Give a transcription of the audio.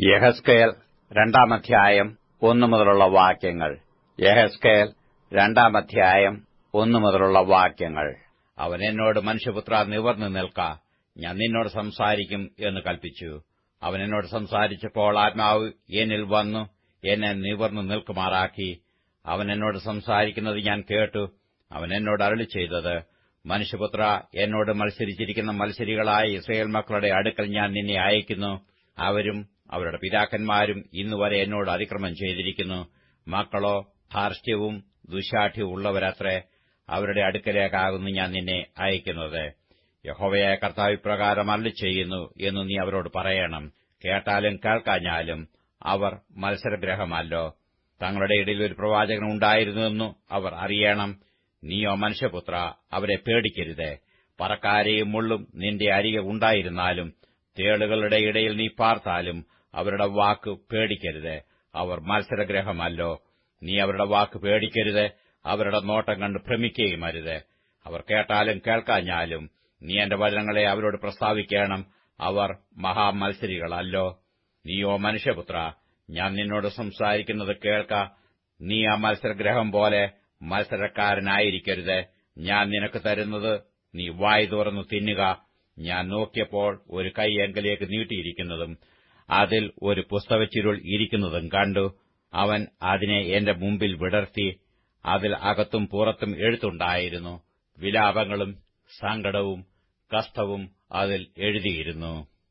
യഹസ്കേൽ രണ്ടാം അധ്യായം ഒന്നു മുതലുള്ള വാക്യങ്ങൾ യഹസ്കേൽ രണ്ടാം അധ്യായം ഒന്നു മുതലുള്ള വാക്യങ്ങൾ അവൻ എന്നോട് മനുഷ്യപുത്ര നിവർന്നു നിൽക്ക ഞാൻ നിന്നോട് സംസാരിക്കും എന്ന് കൽപ്പിച്ചു അവൻ എന്നോട് സംസാരിച്ചപ്പോൾ ആത്മാവ് എന്നിൽ വന്നു എന്നെ നിവർന്നു നിൽക്കുമാറാക്കി അവൻ എന്നോട് സംസാരിക്കുന്നത് ഞാൻ കേട്ടു അവൻ എന്നോട് അരളി ചെയ്തത് മനുഷ്യപുത്ര എന്നോട് മത്സരിച്ചിരിക്കുന്ന മത്സരികളായ ഇസ്രയേൽ മക്കളുടെ അടുക്കൽ ഞാൻ നിന്നെ അയക്കുന്നു അവരും അവരുടെ പിതാക്കന്മാരും ഇന്നുവരെ എന്നോട് അതിക്രമം ചെയ്തിരിക്കുന്നു മക്കളോ ധാർഷ്ട്യവും ദുശാഠ്യവും ഉള്ളവരത്രേ അവരുടെ അടുക്കലേക്കാകുന്നു ഞാൻ നിന്നെ അയക്കുന്നത് യഹോവയായ കർത്താവ് ഇപ്രകാരം അരളി ചെയ്യുന്നു എന്ന് നീ അവരോട് പറയണം കേട്ടാലും കേൾക്കാഞ്ഞാലും അവർ മത്സരഗ്രഹമല്ലോ തങ്ങളുടെ ഇടയിൽ ഒരു പ്രവാചകൻ ഉണ്ടായിരുന്നുവെന്നു അവർ അറിയണം നീയോ മനുഷ്യപുത്ര അവരെ പേടിക്കരുത് പറക്കാരെയും മുള്ളും നിന്റെ അരികെ ഉണ്ടായിരുന്നാലും തേളുകളുടെ ഇടയിൽ നീ പാർത്താലും അവരുടെ വാക്ക് പേടിക്കരുത് അവർ മത്സരഗ്രഹമല്ലോ നീ അവരുടെ വാക്ക് പേടിക്കരുത് അവരുടെ നോട്ടം കണ്ട് ഭ്രമിക്കുകയും അരുത് അവർ കേട്ടാലും കേൾക്കാഞ്ഞാലും നീ എന്റെ വചനങ്ങളെ അവരോട് പ്രസ്താവിക്കണം അവർ മഹാമത്സരികളല്ലോ നീയോ മനുഷ്യപുത്ര ഞാൻ നിന്നോട് സംസാരിക്കുന്നത് കേൾക്ക നീ ആ മത്സരഗ്രഹം പോലെ മത്സരക്കാരനായിരിക്കരുത് ഞാൻ നിനക്ക് തരുന്നത് നീ വായി തുറന്നു തിന്നുക ഞാൻ നോക്കിയപ്പോൾ ഒരു കൈ എങ്കിലേക്ക് നീട്ടിയിരിക്കുന്നതും അതിൽ ഒരു പുസ്തകച്ചിരുൾ ഇരിക്കുന്നതും കണ്ടു അവൻ അതിനെ എന്റെ മുമ്പിൽ വിടർത്തി അതിൽ അകത്തും പുറത്തും എഴുത്തുണ്ടായിരുന്നു വിലാപങ്ങളും സങ്കടവും കഷ്ടവും അതിൽ എഴുതിയിരുന്നു